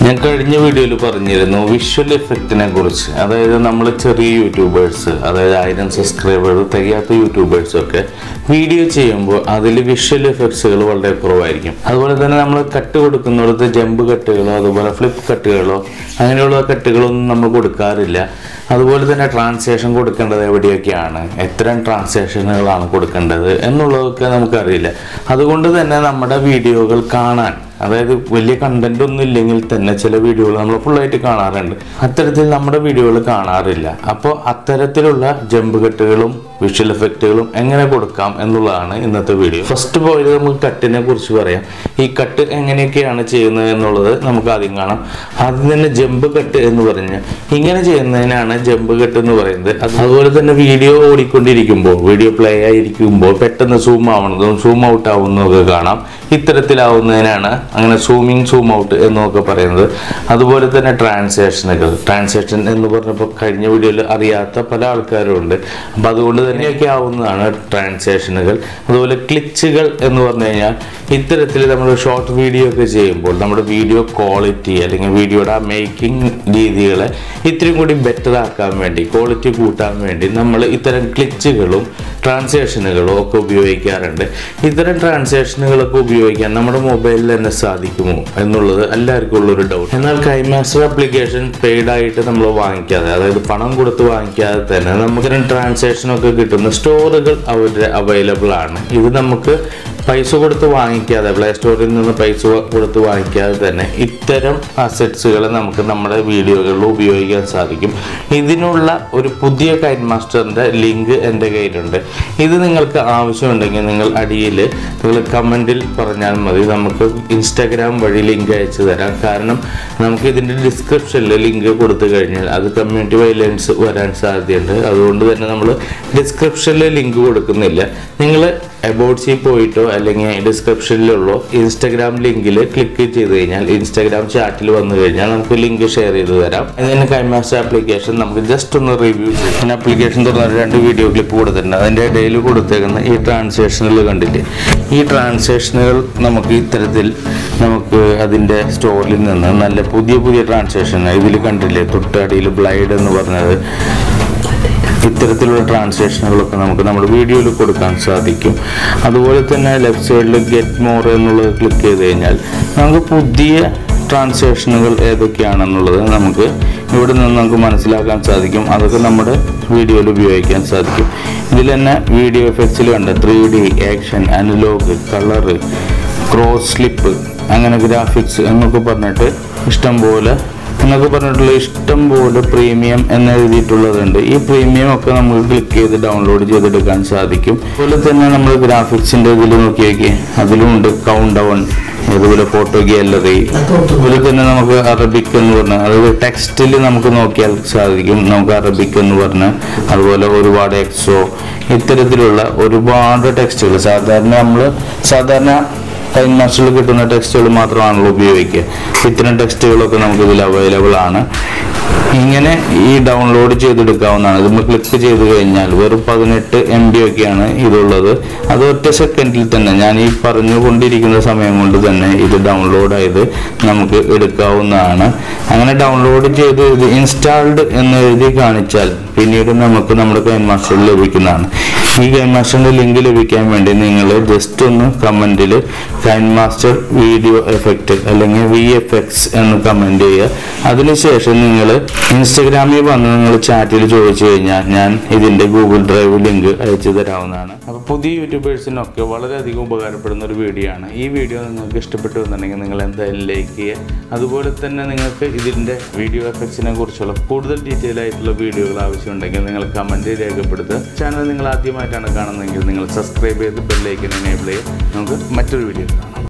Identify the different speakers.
Speaker 1: ഞാൻ കഴിഞ്ഞ വീഡിയോയിൽ പറഞ്ഞിരുന്നു വിഷ്വൽ എഫക്റ്റിനെ കുറിച്ച് അതായത് നമ്മൾ ചെറിയ യൂട്യൂബേഴ്സ് അതായത് ആയിരം സബ്സ്ക്രൈബർ തികയാത്ത യൂട്യൂബേഴ്സ് ഒക്കെ വീഡിയോ ചെയ്യുമ്പോൾ അതിൽ വിഷ്വൽ എഫക്ട്സുകൾ വളരെ കുറവായിരിക്കും അതുപോലെ തന്നെ നമ്മൾ കട്ട് കൊടുക്കുന്നിടത്ത് ജമ്പ് കട്ടുകളോ അതുപോലെ ഫ്ലിപ്പ് കട്ടുകളോ അങ്ങനെയുള്ള കട്ടുകളൊന്നും നമ്മൾ കൊടുക്കാറില്ല അതുപോലെ തന്നെ ട്രാൻസാക്ഷൻ കൊടുക്കേണ്ടത് എവിടെയൊക്കെയാണ് എത്ര ട്രാൻസാക്ഷനുകളാണ് കൊടുക്കേണ്ടത് എന്നുള്ളതൊക്കെ നമുക്കറിയില്ല അതുകൊണ്ട് തന്നെ നമ്മുടെ വീഡിയോകൾ കാണാൻ അതായത് വലിയ കണ്ടന്റ് ഒന്നും ഇല്ലെങ്കിൽ തന്നെ ചില വീഡിയോകൾ നമ്മൾ ഫുള്ളായിട്ട് കാണാറുണ്ട് അത്തരത്തിൽ നമ്മുടെ വീഡിയോകൾ കാണാറില്ല അപ്പോൾ അത്തരത്തിലുള്ള ജമ്പ് കട്ടുകളും വിഷ്വൽ എഫക്റ്റുകളും എങ്ങനെ കൊടുക്കാം എന്നുള്ളതാണ് ഇന്നത്തെ വീഡിയോ ഫസ്റ്റ് പോയത് നമുക്ക് കട്ടിനെ കുറിച്ച് പറയാം ഈ കട്ട് എങ്ങനെയൊക്കെയാണ് ചെയ്യുന്നത് എന്നുള്ളത് നമുക്ക് ആദ്യം കാണാം ആദ്യം തന്നെ ജമ്പ് കട്ട് എന്ന് പറഞ്ഞ് ഇങ്ങനെ ചെയ്യുന്നതിനാണ് ജമ്പ് കട്ട് എന്ന് പറയുന്നത് അത് അതുപോലെ തന്നെ വീഡിയോ ഓടിക്കൊണ്ടിരിക്കുമ്പോൾ വീഡിയോ പ്ലേ ആയിരിക്കുമ്പോൾ പെട്ടെന്ന് സൂം ആവുന്നതും സൂം ഔട്ട് ആവുന്നതൊക്കെ കാണാം ഇത്തരത്തിലാവുന്നതിനാണ് അങ്ങനെ സൂമിങ് സൂം ഔട്ട് എന്നൊക്കെ പറയുന്നത് അതുപോലെ തന്നെ ട്രാൻസാക്ഷനുകൾ ട്രാൻസാക്ഷൻ എന്ന് പറഞ്ഞപ്പോൾ കഴിഞ്ഞ വീഡിയോയിൽ അറിയാത്ത പല ആൾക്കാരും ഉണ്ട് അപ്പം അതുകൊണ്ട് തന്നെയൊക്കെ ആവുന്നതാണ് ട്രാൻസാക്ഷനുകൾ അതുപോലെ ക്ലിച്ചുകൾ എന്ന് പറഞ്ഞു കഴിഞ്ഞാൽ ഇത്തരത്തിൽ നമ്മൾ ഷോർട്ട് വീഡിയോ ഒക്കെ ചെയ്യുമ്പോൾ നമ്മുടെ വീഡിയോ ക്വാളിറ്റി അല്ലെങ്കിൽ വീഡിയോയുടെ ആ മേക്കിംഗ് രീതികളെ ഇത്രയും കൂടി ബെറ്റർ ആക്കാൻ വേണ്ടി ക്വാളിറ്റി കൂട്ടാൻ വേണ്ടി നമ്മൾ ഇത്തരം ക്ലിച്ചുകളും ട്രാൻസാക്ഷനുകളും ഒക്കെ ഉപയോഗിക്കാറുണ്ട് ഇത്തരം ട്രാൻസാക്ഷനുകളൊക്കെ ഉപയോഗിക്കാൻ നമ്മുടെ മൊബൈലിൽ തന്നെ സാധിക്കുമോ എന്നുള്ളത് എല്ലാവർക്കും ഉള്ളൊരു ഡൗട്ട് എന്നാൽ കൈമാസ്റ്റർ ആപ്ലിക്കേഷൻ പെയ്ഡ് ആയിട്ട് നമ്മൾ വാങ്ങിക്കാതെ അതായത് പണം കൊടുത്ത് വാങ്ങിക്കാതെ തന്നെ നമുക്ക് ട്രാൻസാക്ഷൻ ഒക്കെ കിട്ടുന്ന സ്റ്റോറുകൾ അവരുടെ അവൈലബിൾ ആണ് ഇത് നമുക്ക് പൈസ കൊടുത്ത് വാങ്ങിക്കാതെ പ്ലേ സ്റ്റോറിൽ നിന്ന് പൈസ കൊടുത്ത് വാങ്ങിക്കാതെ തന്നെ ഇത്തരം അസറ്റ്സുകൾ നമുക്ക് നമ്മുടെ വീഡിയോകളിൽ ഉപയോഗിക്കാൻ സാധിക്കും ഇതിനുള്ള ഒരു പുതിയ കൈൻ മാസ്റ്ററിൻ്റെ ലിങ്ക് എൻ്റെ കയ്യിലുണ്ട് ഇത് നിങ്ങൾക്ക് ആവശ്യമുണ്ടെങ്കിൽ നിങ്ങൾ അടിയിൽ നിങ്ങൾ കമൻറ്റിൽ പറഞ്ഞാൽ മതി നമുക്ക് ഇൻസ്റ്റാഗ്രാം വഴി ലിങ്ക് അയച്ചു തരാം കാരണം നമുക്ക് ഇതിൻ്റെ ഡിസ്ക്രിപ്ഷനിൽ ലിങ്ക് കൊടുത്തു കഴിഞ്ഞാൽ അത് കമ്മ്യൂണിറ്റി വയലൻസ് വരാൻ സാധ്യതയുണ്ട് അതുകൊണ്ട് തന്നെ നമ്മൾ ഡിസ്ക്രിപ്ഷനിൽ ലിങ്ക് കൊടുക്കുന്നില്ല നിങ്ങൾ അബൌട്ട്സിൽ പോയിട്ടോ അല്ലെങ്കിൽ ഡിസ്ക്രിപ്ഷനിലുള്ളോ ഇൻസ്റ്റാഗ്രാം ലിങ്കിൽ ക്ലിക്ക് ചെയ്ത് കഴിഞ്ഞാൽ ഇൻസ്റ്റാഗ്രാം ചാറ്റിൽ വന്നു കഴിഞ്ഞാൽ നമുക്ക് ലിങ്ക് ഷെയർ ചെയ്ത് തരാം ഇതിന് കൈമാസ്റ്റർ ആപ്ലിക്കേഷൻ നമുക്ക് ജസ്റ്റ് ഒന്ന് റിവ്യൂ ചെയ്യാം ആപ്ലിക്കേഷൻ തുറന്ന രണ്ട് വീഡിയോ ക്ലിപ്പ് കൊടുത്തിട്ടുണ്ട് അതിൻ്റെ ഇടയിൽ കൊടുത്തേക്കുന്ന ഈ ട്രാൻസാക്ഷനുകൾ കണ്ടില്ലേ ഈ ട്രാൻസാക്ഷനുകൾ നമുക്ക് ഇത്തരത്തിൽ നമുക്ക് അതിൻ്റെ സ്റ്റോറിൽ നിന്ന് നല്ല പുതിയ പുതിയ ട്രാൻസാക്ഷൻ ഇതിൽ കണ്ടില്ലേ തൊട്ടടിയിൽ ബ്ലൈഡ് എന്ന് പറഞ്ഞത് ഇത്തരത്തിലുള്ള ട്രാൻസാക്ഷനുകളൊക്കെ നമുക്ക് നമ്മുടെ വീഡിയോയിൽ കൊടുക്കാൻ സാധിക്കും അതുപോലെ തന്നെ ലെഫ്റ്റ് സൈഡിൽ ഗെറ്റ് മോർ എന്നുള്ളത് ക്ലിക്ക് ചെയ്ത് കഴിഞ്ഞാൽ നമുക്ക് പുതിയ ട്രാൻസാക്ഷനുകൾ ഏതൊക്കെയാണെന്നുള്ളത് നമുക്ക് ഇവിടെ നിന്ന് നമുക്ക് മനസ്സിലാക്കാൻ സാധിക്കും അതൊക്കെ നമ്മുടെ വീഡിയോയിൽ ഉപയോഗിക്കാൻ സാധിക്കും ഇതിൽ തന്നെ വീഡിയോ എഫക്ട്സിൽ കണ്ട three D action analog colour cross slip അങ്ങനെ ഗ്രാഫിക്സ് എന്നൊക്കെ പറഞ്ഞിട്ട് ഇഷ്ടം പോലെ എന്നൊക്കെ പറഞ്ഞിട്ടുള്ള ഇഷ്ടം പോലെ പ്രീമിയം എന്ന് എഴുതിയിട്ടുള്ളതുണ്ട് ഈ പ്രീമിയം ഒക്കെ നമുക്ക് ക്ലിക്ക് ചെയ്ത് ഡൗൺലോഡ് ചെയ്തെടുക്കാൻ സാധിക്കും അതുപോലെ തന്നെ നമ്മൾ ഗ്രാഫിക്സിന്റെ ഇതിൽ നോക്കി നോക്കി അതിലുണ്ട് കൗണ്ട് ഡൗൺ അതുപോലെ ഫോട്ടോ ഗാലറി അതുപോലെ തന്നെ നമുക്ക് അറബിക് എന്ന് പറഞ്ഞാൽ അതായത് ടെക്സ്റ്റിൽ നമുക്ക് നോക്കിയാൽ സാധിക്കും നമുക്ക് അറബിക് എന്ന് പറഞ്ഞാൽ അതുപോലെ ഒരുപാട് എക്സോ ഇത്തരത്തിലുള്ള ഒരുപാട് ടെക്സ്റ്റുകൾ സാധാരണ നമ്മൾ സാധാരണ ടൈം മാസ്റ്ററിൽ കിട്ടുന്ന ടെക്സ്റ്റുകൾ മാത്രമാണല്ലോ ഉപയോഗിക്കുക ഇത്തരം ടെക്സ്റ്റുകളൊക്കെ നമുക്ക് ഇതിൽ അവൈലബിൾ ആണ് ഇങ്ങനെ ഈ ഡൗൺലോഡ് ചെയ്തെടുക്കാവുന്നതാണ് ഇത് നമ്മൾ ക്ലിക്ക് ചെയ്ത് കഴിഞ്ഞാൽ വെറും പതിനെട്ട് എം ബി ഒക്കെയാണ് ഇതുള്ളത് അത് ഒറ്റ സെക്കൻഡിൽ തന്നെ ഞാൻ ഈ പറഞ്ഞുകൊണ്ടിരിക്കുന്ന സമയം കൊണ്ട് തന്നെ ഇത് ഡൗൺലോഡ് ആയത് നമുക്ക് എടുക്കാവുന്നതാണ് അങ്ങനെ ഡൗൺലോഡ് ചെയ്ത് ഇത് ഇൻസ്റ്റാൾഡ് എന്ന് എഴുതി കാണിച്ചാൽ പിന്നീട് നമുക്ക് നമ്മുടെ കൈൻ മാസ്റ്ററിൽ ലഭിക്കുന്നതാണ് ഈ കൈൻ മാസ്റ്ററിന്റെ ലിങ്ക് ലഭിക്കാൻ വേണ്ടി നിങ്ങൾ ജസ്റ്റ് ഒന്ന് കമന്റിൽ കൈൻ മാസ്റ്റർ വീഡിയോ എഫക്റ്റ് അല്ലെങ്കിൽ വി എഫ് എക്സ് എന്ന് കമന്റ് ചെയ്യുക അതിനുശേഷം നിങ്ങൾ ഇൻസ്റ്റഗ്രാമിൽ വന്ന് നിങ്ങൾ ചാറ്റിൽ ചോദിച്ചു കഴിഞ്ഞാൽ ഞാൻ ഇതിന്റെ ഗൂഗിൾ ഡ്രൈവ് ലിങ്ക് അയച്ചു തരാവുന്നതാണ് അപ്പോൾ പുതിയ യൂട്യൂബേഴ്സിനൊക്കെ വളരെയധികം ഉപകാരപ്പെടുന്ന ഒരു വീഡിയോ ആണ് ഈ വീഡിയോ നിങ്ങൾക്ക് ഇഷ്ടപ്പെട്ടു എന്നുണ്ടെങ്കിൽ നിങ്ങൾ എന്തായാലും ലൈക്ക് ചെയ്യുക അതുപോലെ തന്നെ നിങ്ങൾക്ക് ഇതിൻ്റെ വീഡിയോ എഫക്ട്സിനെ കുറിച്ചുള്ള കൂടുതൽ ഡീറ്റെയിൽ ആയിട്ടുള്ള വീഡിയോകൾ ആവശ്യമുണ്ടെങ്കിൽ നിങ്ങൾ കമൻറ്റ് രേഖപ്പെടുത്തുക ചാനൽ നിങ്ങൾ ആദ്യമായിട്ടാണ് കാണുന്നതെങ്കിൽ നിങ്ങൾ സബ്സ്ക്രൈബ് ചെയ്ത് ബെല്ലൈക്കൻ എനേബിൾ ചെയ്യുക നമുക്ക് മറ്റൊരു വീഡിയോ കാണാം